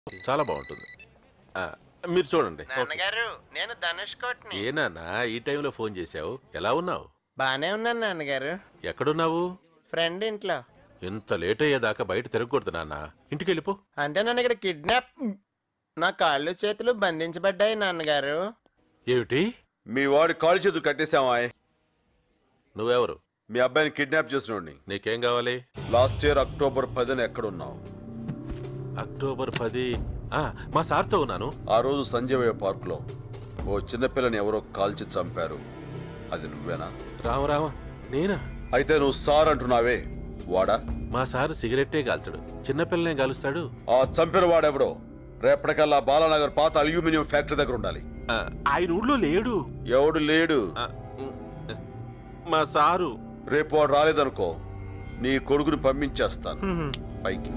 చాలా బాగుంటుంది ఆ, మీరు చూడండి నాన్నగారు నేను ధనుష్ కోట్ని ఏ నాన్న ఈ టైంలో ఫోన్ చేశావు ఎలా ఉన్నావు బానే ఉన్నాను నాన్నగారు ఎక్కడున్నావు ఫ్రెండ్ ఇంట్లో ఇంత లేట్ అయ్యేదాకా బయట తిరగకూడదు నాన్న ఇంటికి వెళ్ళిపో అంటే నన్ను ఇక్కడ కిడ్నాప్ నా కాళ్ళు చేతులు బంధించబడ్డాయి నాన్నగారు ఏమిటి మీ వాడి కాలు చేతులు కట్టేశామా నువ్వెవరు మీ అబ్బాయిని కిడ్నాప్ చేసినోడిని నీకేం కావాలి లాస్ట్ ఇయర్ అక్టోబర్ పదిన ఎక్కడున్నావు అక్టోబర్ పది ఆ, మా సార్తో ఉన్నాను ఆ రోజు సంజయ్ పార్క్ లో ఓ చిన్నపిల్లని ఎవరో కాల్చి చంపారు అది నువ్వేనా రామ రామ నేనా అయితే నువ్వు సార్ అంటున్నావే వాడా మా సార్ సిగరెట్టే కాల్చడు చిన్నపిల్లనే కాలుస్తాడు ఆ చంపిన వాడెవడో రేపటికల్లా బాలానగర్ పాత అల్యూమినియం ఫ్యాక్టరీ దగ్గర ఉండాలి ఆ, ఆయన ఊళ్ళో లేడు ఎవడు లేడు ఆ, ఉమ్, మా సారు రేపు వాడు రాలేదనుకో నీ కొడుకుని పంపించేస్తాను పైకి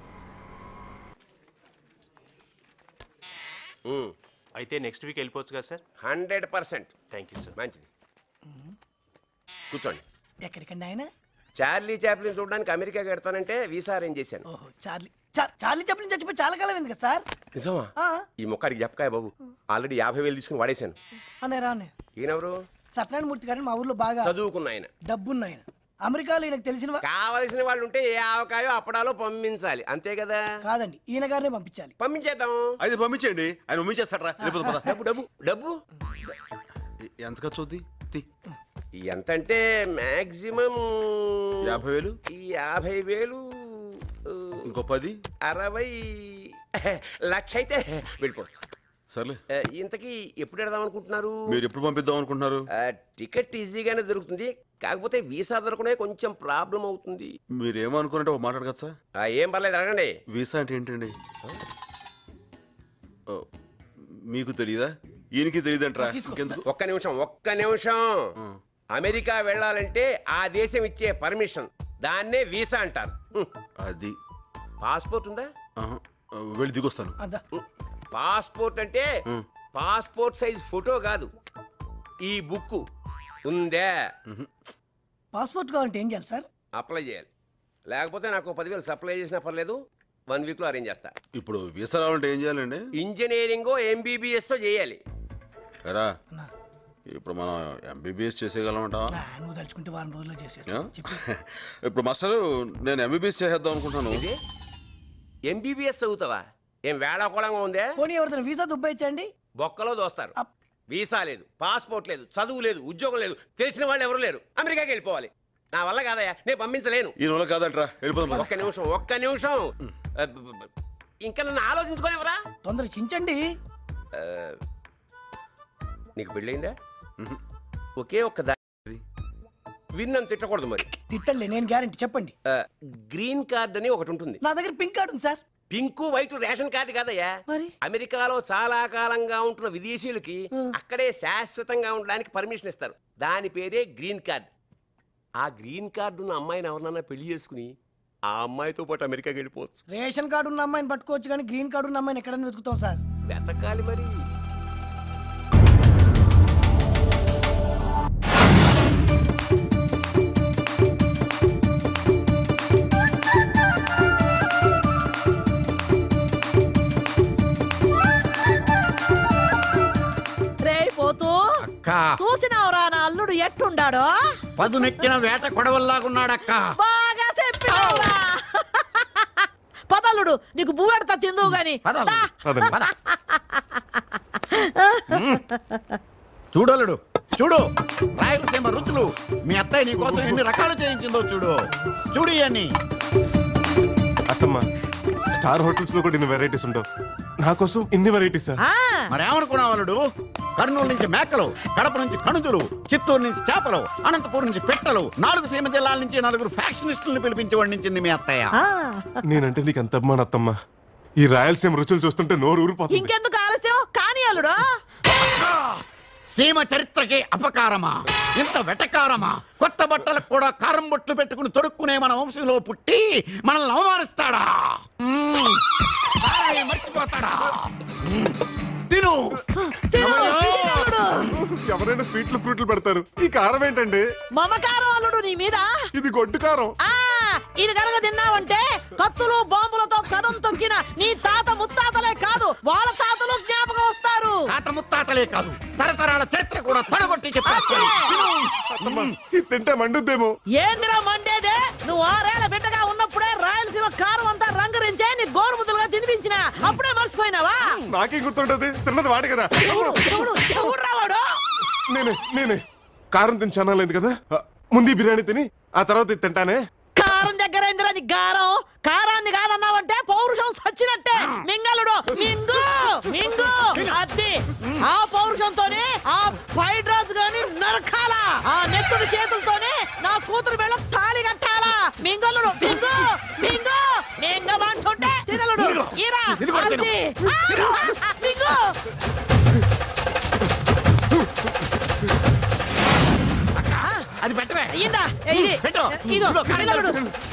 అయితే నెక్స్ట్ వీక్ వెళ్ళిపోవచ్చు కదా sir hundred percent thank you sir మంచిది కూర్చోండి ఎక్కడికండి ఆయన చార్లీ చాప్లిన్ చూడడానికి అమెరికా వెడతానంటే వీసా అరేంజ్ చేశాను ఓహో చార్లీ చా- చార్లీ చెప్పిన చచ్చిపోయి చాలా కాలం అయింది కదా సార్ నిజమా ఆ, ఈ మొక్కడికి చెప్పకాయ బాబు ఆల్రెడీ యాభై వేలు తీసుకుని వాడేశాను అనే రానే ఈయనెవరు సత్యనారాయణ మూర్తి గారిని మా ఊర్లో బాగా చదువుకున్న ఆయన డబ్బున్న ఆయన అమెరికాలో ఈయనకు తెలిసిన వా- కావలసిన వాళ్ళు ఉంటే ఏ ఆవకాయో అప్పడాలో పంపించాలి అంతే కదా కాదండి ఈయన గారినే పంపించాలి పంపించేద్దాం అయితే పంపించేయండి ఆయన పంపించేస్తాడరా వెళ్ళిపోదాం పద. డబ్బు డబ్బు డబ్బు ఎ- ఎంత ఖర్చు అవుద్ది తీ. ఎంత అంటే మాక్సిమం యాభై వేలు ఈ యాభై వేలు ఆ, ఇంకో పది అరవై లక్ష అయితే వెళ్ళిపోవచ్చు సర్లే ఆ, ఇంతకీ ఎప్పుడు వెడదాం అనుకుంటున్నారు మీరు ఎప్పుడు పంపిద్దాం అనుకుంటున్నారు ఆ, టికెట్ ఈజీగానే దొరుకుతుంది కాకపోతే వీసా దొరకనే కొంచెం ప్రాబ్లం అవుతుంది మీరు ఏమనుకున్నట్టు ఒక మాట్లాడగచ్చా ఆ, ఏం పర్లేదు అడగండి వీసా అంటే ఏంటండి ఓ, మీకు తెలియదా ఈయనకి తెలియదంటరా ఇంకెందుకు ఒక్క నిమిషం ఒక్క నిమిషం అమెరికా వెళ్ళాలంటే ఆ దేశం ఇచ్చే పర్మిషన్ దాన్నే వీసా అంటారు హ్మ్. అది పాస్పోర్ట్ ఉందా ఆహా. వెళ్ళి దిగొస్తాను అదా పాస్పోర్ట్ అంటే పాస్పోర్ట్ సైజ్ ఫోటో కాదు ఈ బుక్ ఉందే పాస్పోర్ట్ కావాలంటే ఏం చేయాలి సార్ అప్లై చేయాలి లేకపోతే నాకు పదివేలు సప్లై చేసినా పర్లేదు వన్ వీక్లో అరేంజ్ చేస్తా ఇప్పుడు వీసా రావాలంటే ఏం చేయాలండి ఇంజనీరింగో ఎంబీబీఎస్ చేయాలి ఎరా అన్నా, ఇప్పుడు మనం ఎంబీబీఎస్ చేసేయగలమంటావా నా, నువ్వు తలుచుకుంటే వారం రోజుల్లో ఆ? చేసేస్తా చెప్పు ఇప్పుడు మాస్టర్ నేను ఎంబీబీఎస్ చేసేద్దాం అనుకుంటున్నాను ఇది ఎంబీబీఎస్ చదువుతావా ఏం వేళాకోళంగా ఉందే పోనీ ఎవరితో వీసా దుబ్బాయించండి బొక్కలో దోస్తారు అప్. వీసా లేదు పాస్పోర్ట్ లేదు చదువు లేదు ఉద్యోగం లేదు తెలిసిన వాళ్ళు ఎవరు లేరు అమెరికాకి వెళ్ళిపోవాలి నా వల్ల కాదయ్యా నేను పంపించలేను ఈ నెల కాదంట్రా వెళ్ళిపోదాం పద. ఒక్క నిమిషం ఒక్క నిమిషం ఆ, బ- బ- బ- ఇంకా నన్ను ఆలోచించుకోనివరా తొందర చించండి నీకు పెళ్ళయిందా ఒకే ఒక్క దారి విన్నం తిట్టకూడదు మరి తిట్టలే నేను గ్యారంటీ చెప్పండి ఆ, గ్రీన్ కార్డ్ అని ఒకటి ఉంటుంది నా దగ్గర పింక్ కార్డు ఉంది sir pink white ration card కాదయ్యా మరి? అమెరికాలో చాలా కాలంగా ఉంటున్న విదేశీయులకి అక్కడే శాశ్వతంగా ఉండడానికి పర్మిషన్ ఇస్తారు దాని పేరే గ్రీన్ కార్డ్ ఆ గ్రీన్ కార్డు ఉన్న అమ్మాయిని ఎవరినన్నా పెళ్లి చేసుకుని ఆ అమ్మాయితో పాటు అమెరికాకి వెళ్ళిపోవచ్చు రేషన్ కార్డు ఉన్న అమ్మాయిని పట్టుకోవచ్చు కానీ గ్రీన్ కార్డు ఉన్న అమ్మాయిని ఎక్కడైనా వెతుకుతాం సార్ వెతకాలి మరి రే పోతూ చూసినావురా నా అల్లుడు ఎట్టుండాడో పదునెక్కిన వేట కొడవల్లాగున్నాడక్క బాగా చెప్పినావురా పదల్లుడు నీకు బువ్వెడతా తిందువు గాని పద, దా. పద. చూడలుడు చూడు రాయలసీమ రుచులు మీ అత్తయ్య నీ కోసం ఎన్ని రకాలు చేయించిందో చూడు చూడు ఇవన్నీ అత్తమ్మ స్టార్ హోటల్స్ లో కూడా ఇన్ని వెరైటీస్ ఉండవు నా కోసం ఇన్ని వెరైటీస్ ఆ, మరేమనుకున్నావు అల్లుడు కర్నూలు నుంచి మేకలు కడప నుంచి కణుదులు చిత్తూరు నుంచి చేపలు అనంతపురం నుంచి పెట్టలు నాలుగు సీమ జిల్లాల నుంచి నలుగురు ఫ్యాక్షనిస్టులను పిలిపించి వండించింది మీ అత్తయ్య ఆ. నేనంటే నీకు అంత అభిమానం అత్తమ్మ ఈ రాయలసీమ రుచులు చూస్తుంటే నోరు ఊరిపోతుంది ఇంకెందుకు ఆలస్యం కాని అల్లుడు సీమ చరిత్రకి అపకారమా ఇంత వెటకారమా కొత్త బట్టలకు కూడా కారం బొట్లు పెట్టుకుని తొడుక్కునే మన వంశంలో పుట్టి మనల్ని అవమానిస్తాడా మ్మ్. సారాయి మర్చిపోతాడా మ్మ్. తిను తిను, అమ్మయ్యో. తిను, అల్లుడు. ఎవరైనా స్వీట్లు ఫ్రూట్లు పెడతారు ఈ కారం ఏంటండి మమకారం అల్లుడు నీ మీద ఇది గొడ్డు కారం ఆ ఇది కనుక తిన్నావంటే కత్తులు బాంబులతో కడం తొక్కిన నీ తాత ముత్తాతలే కాదు వాళ్ళ తాతలు జ్ఞాపకం వస్తారు తాత ముత్తాతలే కాదు తరతరాల చరిత్ర కూడా తడగొట్టి చెప్పేస్తాను అత్తమ్మ ఇది తింటే మండుద్దేమో ఏందిరా మండేదే నువ్వు ఆరేళ్ల బిడ్డగా ఉన్నప్పుడే రాయలసీమ కారం అంతా రంగరించే నీ గోరుముద్దలుగా తినిపించిన అప్పుడే మర్చిపోయినావా నాకేం గుర్తుంటది తిన్నది వాడి కదా ఎవడు ఎవడు ఎవడురా వాడు నేనే నేనే కారం తిని చాలా లేదు కదా ఆ, ముందు ఈ బిర్యానీ తిని ఆ తర్వాత ఇది తింటానే కారం దగ్గర ఏందిరా నీ గారం కారాన్ని కాదన్నావంటే పౌరుషం సచ్చినట్టే మింగలుడు మింగు మింగు అది ఆ పౌరుషంతోనే ఆ ఫైడ్ రాజు గాని నరకాలా ఆ నెత్తుడి చేతులతోనే నా కూతురు వెళ్ళ తాళి కట్టాలా మింగలుడు మింగు మింగు మింగమంటుంటే తినలుడు ఈరా అది ఆ, మింగు అది పెట్టవే అయ్యిందా ఇది పెట్టు. ఇదో ఇదిగో, కారం తినలుడు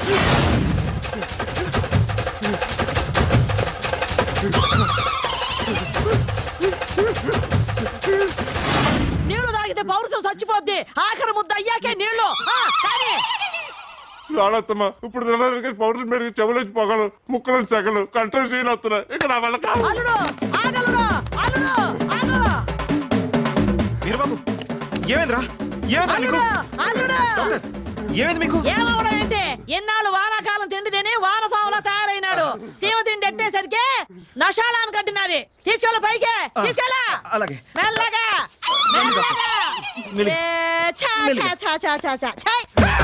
నీళ్లు తాగితే పౌరుషం చచ్చిపోద్ది ఆఖరి ముద్ద అయ్యాకే నీళ్లు ఆ, కానీ రాడత్తమ్మ ఇప్పుడు తినడానికి పౌడర్ మీరు చెవులోంచి పొగలు ముక్కలు చెగలు కంట్రోల్ చేయలు వస్తున్నాయి ఇక్కడ నా వల్ల కాదు అల్లుడు ఆగలుడు అల్లుడు ఆగు వీరబాబు ఏమైందిరా ఏమైందిరా అల్లుడు నీకు అల్లుడు ఏమైంది మీకు ఏమవడం ఏంటి ఎన్నాళ్ళు వానాకాలం తిండి తిని వానపాములా తయారైనాడు సీమ తిండి ఎట్టేసరికి నషాలాన్ని కట్టినది తీసుకెళ్ళ పైకి తీసుకెళ్ళ అలాగే మెల్లగా మెల్లగా మెల్లి- ఏ, ఛా, ఛా, ఛా, ఛా, ఛా, ఛా, ఛై.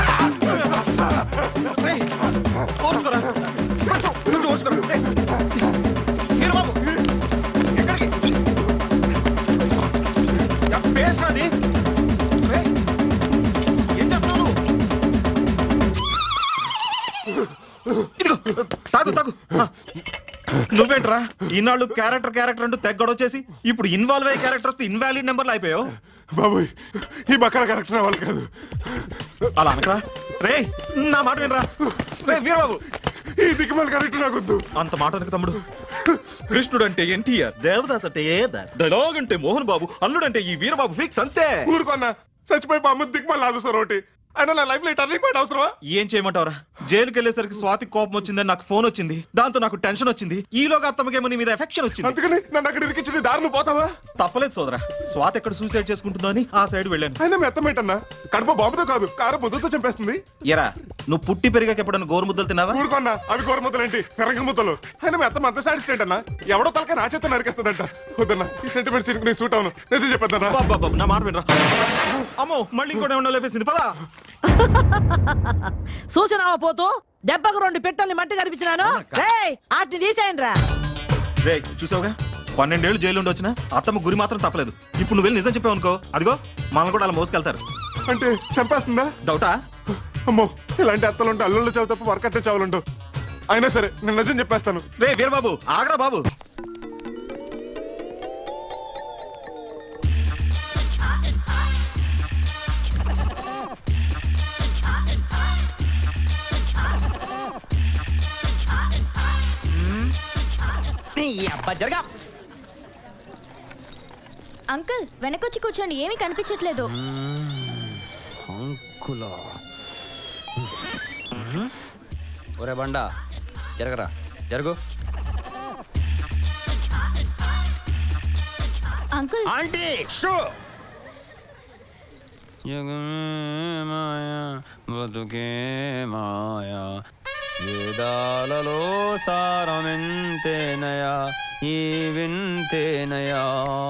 రేయ్, ఓర్చుకోరా కొంచెం కొంచెం ఓర్చుకోరా రేయ్. వీరబాబు ఎక్కడికి యా, పేస్ట్ రాది రేయ్, ఏం చేస్తున్నావు నువ్వు ఇదిగో తాగు తాగు ఆ. నువ్వేంట్రా ఈనాళ్ళు క్యారెక్టర్ క్యారెక్టర్ అంటూ తెగ్గొడొచ్చేసి ఇప్పుడు ఇన్వాల్వ్ అయ్యే క్యారెక్టర్ వస్తే ఇన్వాలిడ్ నెంబర్లు అయిపోయావు బాబోయ్ ఈ బక్కల కరెక్ట్ నా వాళ్ళు కాదు అలా అనకరా రే నా మాట వినరా రే వీరబాబు ఈ దిక్కుమాల కరెక్ట్ నాకొద్దు అంత మాట అనకు తమ్ముడు కృష్ణుడు అంటే ఎన్టీఆర్ దేవదాస్ అంటే డైలాగ్ అంటే మోహన్ బాబు అల్లుడు అంటే ఈ వీరబాబు ఫిక్స్ అంతే ఊరుకున్నా చచ్చిపోయి మా అమ్మ దిక్కుమాల లాజేస్తారు ఒకటి అయినా నా లైఫ్ లో టర్నింగ్ పాయింట్ అవసరమా ఏం చేయమంటావురా జైలుకి వెళ్ళేసరికి స్వాతి కోపం వచ్చిందని నాకు ఫోన్ వచ్చింది దాంతో నాకు టెన్షన్ వచ్చింది ఈలోగా అత్తమ్మకేమో నీ మీద ఎఫెక్షన్ వచ్చింది అందుకని నన్ను అక్కడ ఇరికించిన దారులు పోతావా తప్పలేదు సోదరా స్వాతి ఎక్కడ సూసైడ్ చేసుకుంటుందో అని ఆ సైడ్ వెళ్ళాను అయినా మెత్తమేటన్నా కడుపు బాంబుతో కాదు కారు బుద్ధతో చంపేస్తుంది ఎరా నువ్వు పుట్టి పెరిగాక ఎప్పుడైనా గోరు ముద్దలు తిన్నావా ఊరుకున్నా అవి గోరు ముద్దలేంటి పెరగ ముద్దలు అయినా మెత్తం అంత సాటిస్ఫైడ్ అన్నా ఎవడో తలక నా చేత నరికేస్తుందంట వద్దన్నా ఈ సెంటిమెంట్ సీన్ నేను సూట్ అవును నిజం చెప్పేద్దన్నా బాబు బాబు నా మాట వినరా అమ్మో మళ్ళీ ఇంకోటి ఏమన్నా లేపేసింది పదా చూసినావా పోతూ దెబ్బకు రెండు పెట్టల్ని మట్టి కనిపించినాను రేయ్ ఆటిని తీసేయండి రా రే చూసావుగా పన్నెండేళ్ళు జైలు ఉండి వచ్చిన అత్తమ్మ గురి మాత్రం తప్పలేదు ఇప్పుడు నువ్వు వెళ్ళి నిజం చెప్పావు అనుకో అదిగో మనల్ని కూడా అలా మోసుకెళ్తారు అంటే చంపేస్తుందా డౌటా అమ్మో ఇలాంటి అత్తలుంటే అల్లుళ్ళు చావు తప్ప వర్కట్టే చావులుంటూ అయినా సరే నేను నిజం చెప్పేస్తాను రే వీరబాబు ఆగరా బాబు అంకుల్ వెనకొచ్చి కూర్చోండి ఏమీ కనిపించట్లేదు ఒరే బండా జరగరా జరుగు అంకుల్ ఆంటీ షూ మాయా బతుకే మాయా వేదాలలో సారమెంతేనయా ఈ వింతేనయా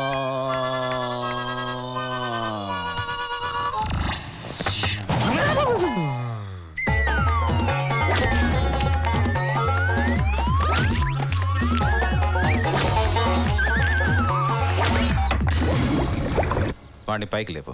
వాడిని పైకి లేపు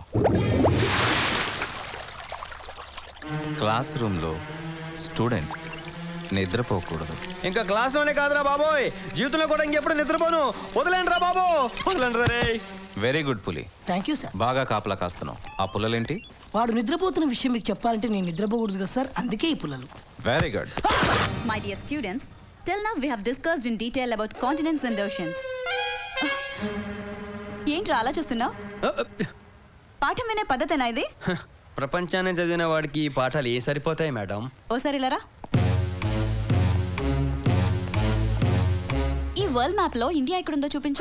క్లాస్ రూమ్లో స్టూడెంట్ నిద్రపోకూడదు ఇంకా క్లాస్లోనే కాదురా బాబోయ్ జీవితంలో కూడా ఇంకెప్పుడు నిద్రపోను వదిలేండి రా బాబు వదిలేండి రే వెరీ గుడ్ పులి థ్యాంక్ యూ సార్ బాగా కాపలా కాస్తున్నావు ఆ పుల్లలేంటి వాడు నిద్రపోతున్న విషయం మీకు చెప్పాలంటే నేను నిద్రపోకూడదు కదా సార్ అందుకే ఈ పుల్లలు very good my dear students till now we have discussed in detail about continents and oceans ఏంట్రా అలా చూస్తున్నావు పాఠం వినే పద్ధతేనా ఇది ప్రపంచాన్ని చదివిన వాడికి ఈ పాఠాలు ఏ సరిపోతాయి మేడం ఓసారి ఇలారా ఈ వరల్డ్ మ్యాప్ లో ఇండియా ఎక్కడుందో చూపించు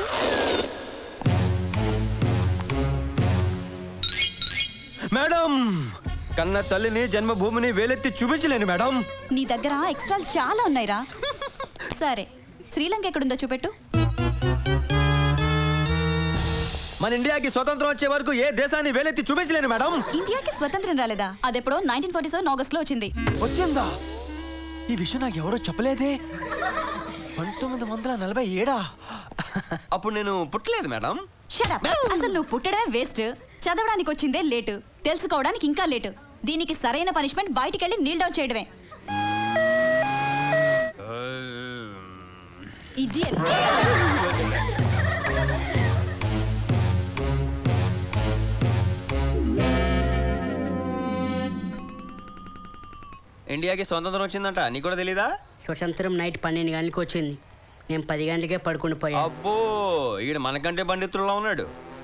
మేడం కన్న తల్లిని జన్మభూమిని వేలెత్తి చూపించలేను మేడం నీ దగ్గర ఎక్స్ట్రాలు చాలా ఉన్నాయిరా సరే శ్రీలంక ఎక్కడుందో చూపెట్టు మన ఇండియాకి స్వతంత్రం వచ్చే వరకు ఏ దేశాన్ని వేలెత్తి చూపించలేను మేడం ఇండియాకి స్వతంత్రం రాలేదా అదెప్పుడో నైన్టీన్ ఫార్టీ సెవెన్ ఆగస్ట్ లో వచ్చింది వచ్చిందా ఈ విషయం నాకు ఎవరో చెప్పలేదే పంతొమ్మిది వందల నలభై ఏడా అప్పుడు నేను పుట్టలేదు మేడం Shut up. అసలు నువ్వు పుట్టడమే వేస్ట్ చదవడానికి వచ్చిందే లేటు తెలుసుకోవడానికి ఇంకా లేటు దీనికి సరైన పనిష్మెంట్ బయటికి వెళ్ళి నీల్ డౌన్ చేయడమే Idiot. ఇండియాకి స్వతంత్రం వచ్చిందంట నీకు కూడా తెలీదా స్వతంత్రం నైట్ పన్నెండు గంటలకు వచ్చింది నేను పది గంటలకే పడుకుని పోయా అబ్బో ఈడు మనకంటే పండితుల్లో ఉన్నాడు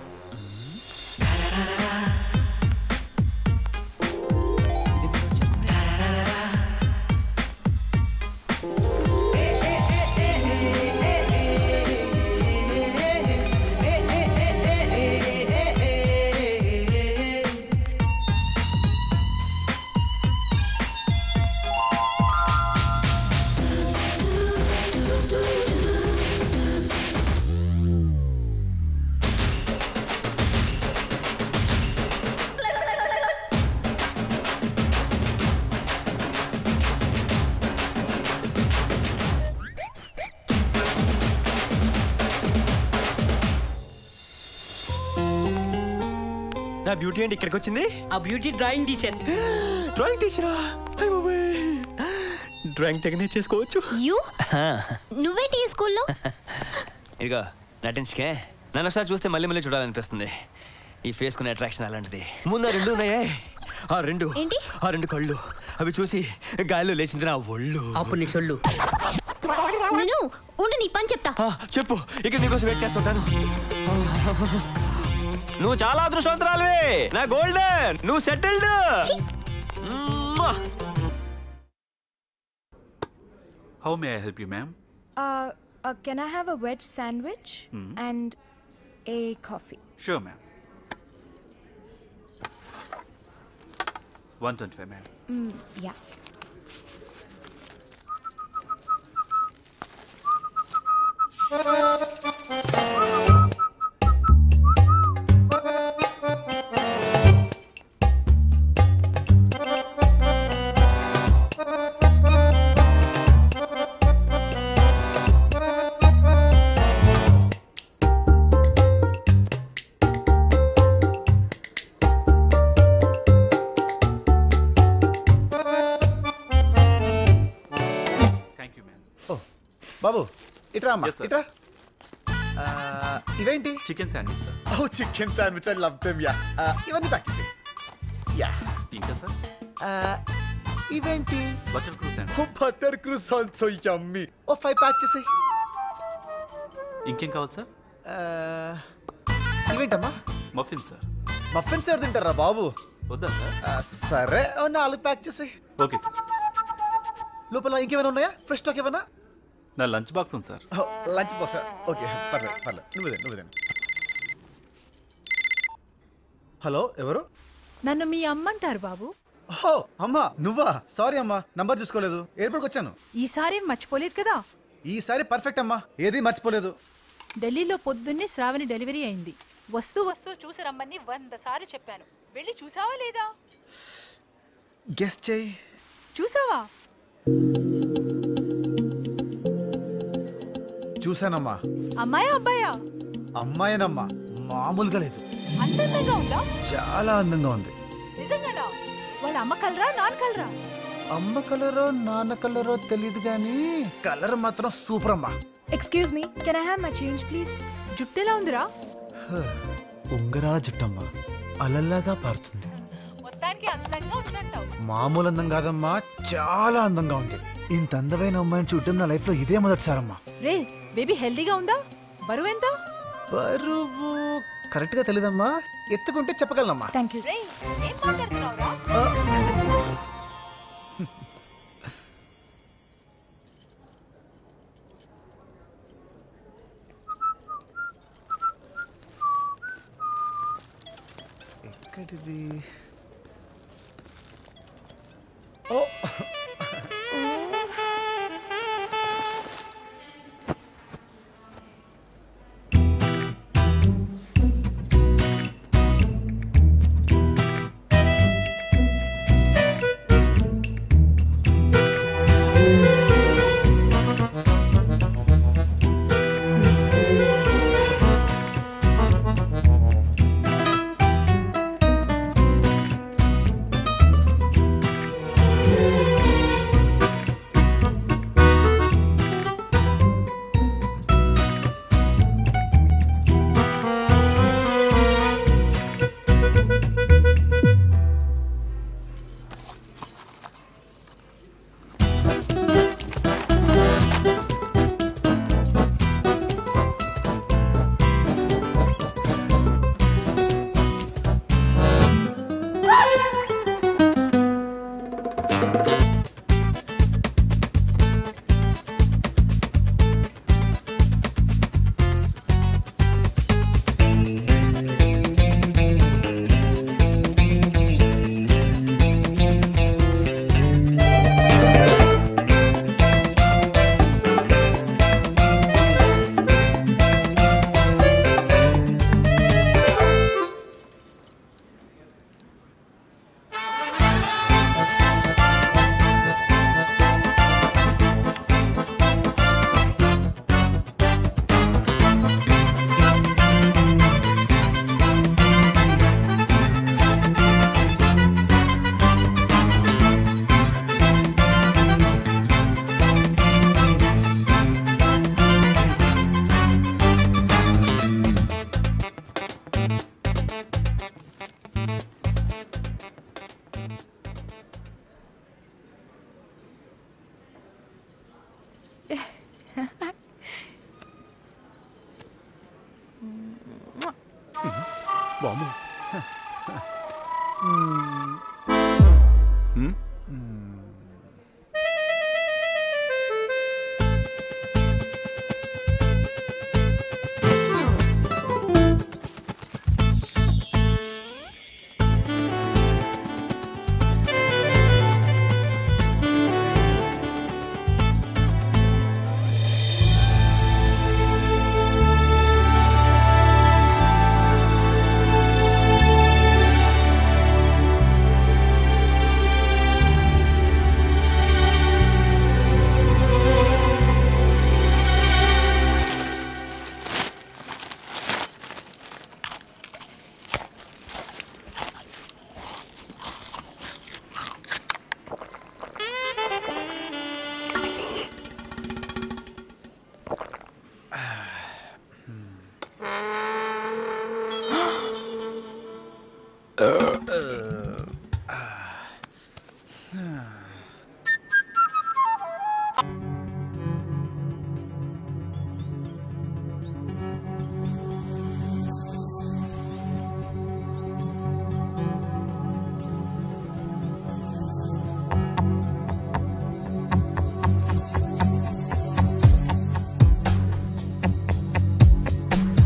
నా బ్యూటీ ఏంటి ఇక్కడికి వచ్చింది ఆ బ్యూటీ డ్రాయింగ్ టీచర్ డ్రాయింగ్ టీచరా డ్రాయింగ్ తెగ నేర్చేసుకోవచ్చు యూ నువ్వేంటి ఈ స్కూల్లో ఇదిగో నటించకే నన్ను ఒకసారి చూస్తే మళ్ళీ మళ్ళీ చూడాలనిపిస్తుంది ఈ ఫేస్ కునే అట్రాక్షన్ అలాంటిది ముందు ఆ రెండు ఉన్నాయే ఆ రెండు ఏంటి? ఆ రెండు కళ్ళు అవి చూసి గాలిలో లేచింది నా ఒళ్ళు అప్పుడు నీ సొల్లు నేను ఉండు నీ పని చెప్తా ఆ, చెప్పు ఇక్కడ నీకోసం వెయిట్ చేస్తుంటాను నువ్వు చాలా అదృష్టవంతురాలివే నా గోల్డెన్ నువ్వు settled How may I help you, ma'am? Uh, uh, can I have a veg sandwich Hmm. and a coffee? Sure, ma'am. 125, ma'am. Mm, yeah. Thank you, ma'am. ఓ బాబు ఇట్రా అమ్మా Yes, sir. ఇట్రా ఆ, ఇవేంటి Chicken sandwich, sir. ఓ chicken sandwich I love them yeah ఇవన్నీ pack చేసి యా ఇంకా, sir? ఇవేంటి Butter crew sandwich. ఓ బటర్ క్రూస్ సో యమ్మీ ఓ ఫైవ్ ప్యాక్ చేసి ఇంకేం కావాలి, సార్? ఇవేంటమ్మా మఫిన్, సార్. మఫిన్స్ ఎవరు తింటారా బాబు వద్దా, సార్? ఆ, సరే ఓ నాలుగు ప్యాక్ చేసి ఓకే, సార్. లోపల ఇంకేమైనా ఉన్నాయా ఫ్రెష్ స్టాక్ ఏమైనా నా లంచ్ బాక్స్ ఉంది, సార్. లంచ్ బాక్స్ ఓకే పర్లేదు పర్లేదు నువ్వుదే నువ్వుదే హలో ఎవరు నన్ను మీ అమ్మంటారు బాబు ఓ అమ్మా నువ్వా సారీ అమ్మా నంబర్ చూసుకోలేదు ఎయిర్పోర్ట్కి వచ్చాను ఈసారి మర్చిపోలేదు కదా ఈసారి పర్ఫెక్ట్ అమ్మా ఏది మర్చిపోలేదు ఢిల్లీలో పొద్దున్నే శ్రావణి డెలివరీ అయింది వస్తూ వస్తూ చూసి రమ్మని వంద సార్లు చెప్పాను వెళ్ళి చూసావా లేదా గెస్ చేయి చూసావా చూశానమ్మా అమ్మాయా అబ్బాయా అమ్మాయినమ్మా మామూలుగా లేదు అందంగా ఉందా చాలా అందంగా ఉంది నిజంగానా వాళ్ళ అమ్మ కలరా నాన్న కలరా అమ్మ కలరో నాన్న కలరో తెలియదు కానీ కలర్ మాత్రం సూపర్ అమ్మా Excuse me, can I have my change, please? జుట్టు ఎలా ఉందిరా ఉంగరాల జుట్టమ్మా అలల్లాగా పారుతుంది మొత్తానికి అందంగా ఉందంటావు మామూలు అందం కాదమ్మా చాలా అందంగా ఉంది ఇంత అందమైన అమ్మాయిని చూడటం నా లైఫ్ లో ఇదే మొదటిసారమ్మా రే బేబీ హెల్దీగా ఉందా బరువు ఎంత బరువు కరెక్ట్గా తెలియదమ్మా ఎత్తుకుంటే చెప్పగలనమ్మా థ్యాంక్ యూ ఏం మాట్లాడుతున్నావురా ఎక్కడిది ఓ బాము